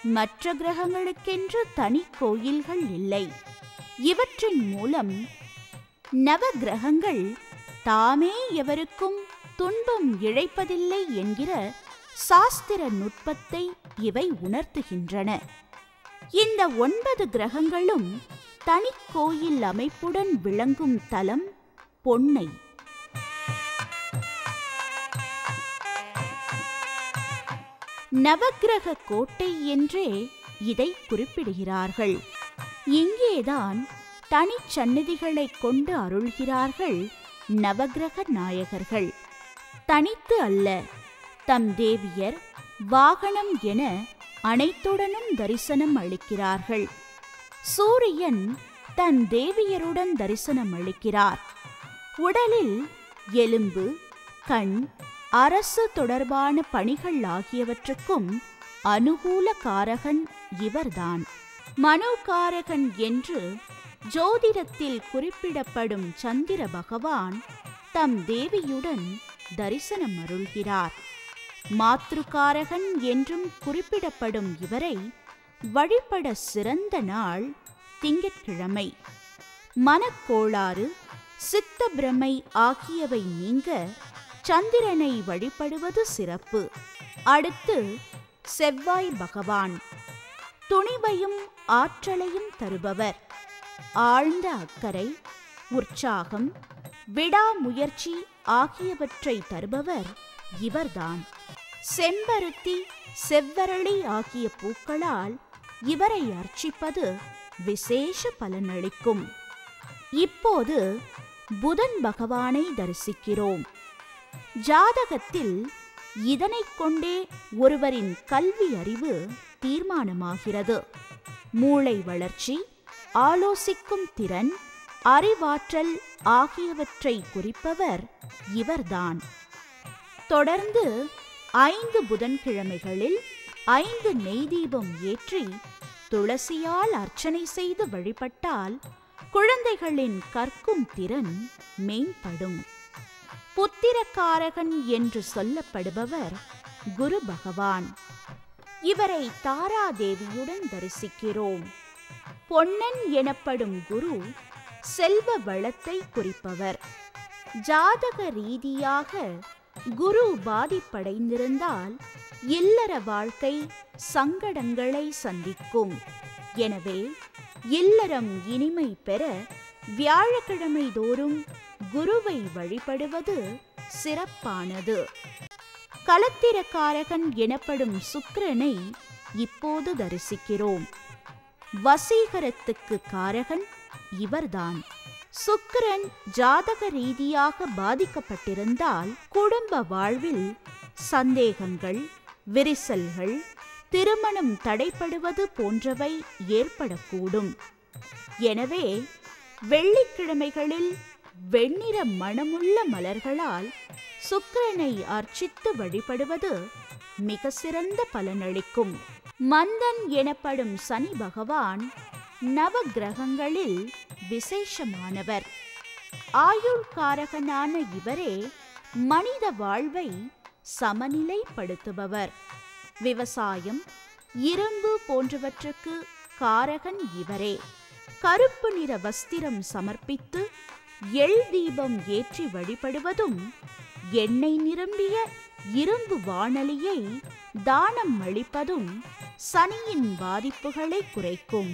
மற்ற கிரகங்களுக்கென்று தனி கோயில்கள் இல்லை இவற்றின் மூலம் நவ கிரகங்கள் தாமே எவருக்கும் துன்பம் இழைப்பதில்லை என்கிற சாஸ்திர நுட்பத்தை இவை உணர்த்துகின்றன இந்த ஒன்பது கிரகங்களும் தனி கோயில் அமைப்புடன் விளங்கும் தலம் பொன்னை நவக்கிரக கோட்டை என்றே இதை குறிப்பிடுகிறார்கள் இங்கேதான் தனிச்சந்நிதிகளை கொண்டு அருள்கிறார்கள் நவக்கிரக நாயகர்கள் தனித்து அல்ல தம் தேவியர் வாகனம் என அனைத்துடனும் தரிசனம் அளிக்கிறார்கள் சூரியன் தன் தேவியருடன் தரிசனம் அளிக்கிறார் உடலில் எலும்பு கண் அரசு தொடர்பான பணிகள் ஆகியவற்றுக்கும் அனுகூல காரகன் இவர்தான் மனோகாரகன் என்று ஜோதிடத்தில் குறிப்பிடப்படும் சந்திர பகவான் தம் தேவியுடன் தரிசனம் அருள்கிறார் மாத்ருகாரகன் என்றும் குறிப்பிடப்படும் இவரை வழிபட சிறந்த நாள் திங்கட்கிழமை மனக்கோளாறு சித்த பிரமை ஆகியவை நீங்க சந்திரனை வழிபடுவது சிறப்பு அடுத்து செவ்வாய் பகவான் துணிவையும் ஆற்றலையும் தருபவர் ஆழ்ந்த அக்கறை உற்சாகம் விடாமுயற்சி ஆகியவற்றை தருபவர் இவர்தான் செம்பருத்தி செவ்வரளி ஆகிய பூக்களால் இவரை அர்ச்சிப்பது விசேஷ பலனளிக்கும் இப்போது புதன் பகவானை தரிசிக்கிறோம் ஜாதகத்தில் இதனைக் கொண்டே ஒருவரின் கல்வி அறிவு தீர்மானமாகிறது மூளை வளர்ச்சி ஆலோசிக்கும் திறன் அறிவாற்றல் ஆகியவற்றை குறிப்பவர் இவர்தான் தொடர்ந்து ஐந்து புதன்கிழமைகளில் ஐந்து நெய் தீபம் ஏற்றி துளசியால் அர்ச்சனை செய்து வழிபட்டால் குழந்தைகளின் கற்கும் திறன் மேம்படும் புத்திரக்காரகன் என்று சொல்லப்படுபவர் குரு பகவான் இவரை தாராதேவியுடன் தரிசிக்கிறோம் பொன்னன் எனப்படும் குரு செல்வ வளத்தை குறிப்பவர் ஜாதக ரீதியாக குரு பாதிப்படைந்திருந்தால் இல்லற வாழ்க்கை சங்கடங்களை சந்திக்கும் எனவே இல்லறம் இனிமை பெற வியாழக்கிழமை தோறும் குருவை வழிபடுவது சிறப்பானது களத்திரக்காரகன் எனப்படும் சுக்கிரனை இப்போது தரிசிக்கிறோம் வசீகரத்துக்கு காரகன் இவர்தான் சுக்கிரன் ஜாதக ரீதியாக பாதிக்கப்பட்டிருந்தால் குடும்ப வாழ்வில் சந்தேகங்கள் விரிசல்கள் திருமணம் தடைப்படுவது போன்றவை ஏற்படக்கூடும் எனவே வெள்ளிக்கிழமைகளில் வெண்ணிற மணமுள்ள மலர்களால் சுக்கிரனை அர்ச்சித்து வழிபடுவது மிக சிறந்த பலனளிக்கும் மந்தன் எனப்படும் சனி பகவான் நவ கிரகங்களில் விசேஷமானவர் ஆயுள்காரகனான இவரே மனித வாழ்வை சமநிலைப்படுத்துபவர் விவசாயம் இரும்பு போன்றவற்றுக்கு காரகன் இவரே கருப்பு நிற வஸ்திரம் சமர்ப்பித்து எள் தீபம் ஏற்றி வழிபடுவதும் எண்ணெய் நிரம்பிய இரும்பு வாணலியை தானம் அளிப்பதும் சனியின் பாதிப்புகளை குறைக்கும்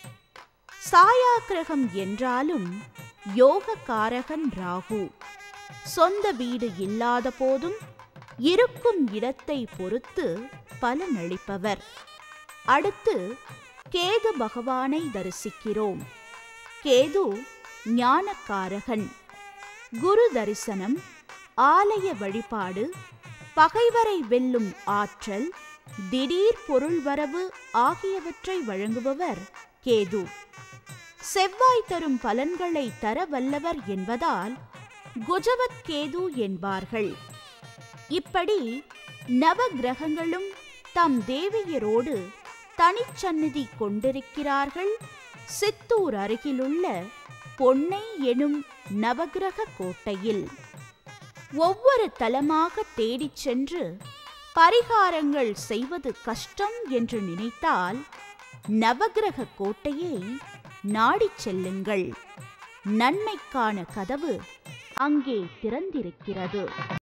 சாயாக்கிரகம் என்றாலும் யோகக்காரகன் ராகு சொந்த வீடு இல்லாத போதும் இருக்கும் இடத்தை பொறுத்து பலனளிப்பவர் அடுத்து கேது பகவானை தரிசிக்கிறோம் கேது ஞானக்காரகன் குரு தரிசனம் ஆலய வழிபாடு பகைவரை வெல்லும் ஆற்றல் திடீர் பொருள் வரவு ஆகியவற்றை வழங்குபவர் கேது செவ்வாய் தரும் பலன்களை தர வல்லவர் என்பதால் குஜவத் கேது என்பார்கள் இப்படி நவ கிரகங்களும் தம் தேவியரோடு தனிச்சந்நிதி கொண்டிருக்கிறார்கள் சித்தூர் அருகிலுள்ள பொன்னை எனும் நவகிரக கோட்டையில் ஒவ்வொரு தலமாக தேடிச் சென்று பரிகாரங்கள் செய்வது கஷ்டம் என்று நினைத்தால் நவக்கிரக கோட்டையை நாடிச் செல்லுங்கள் நன்மைக்கான கதவு அங்கே திறந்திருக்கிறது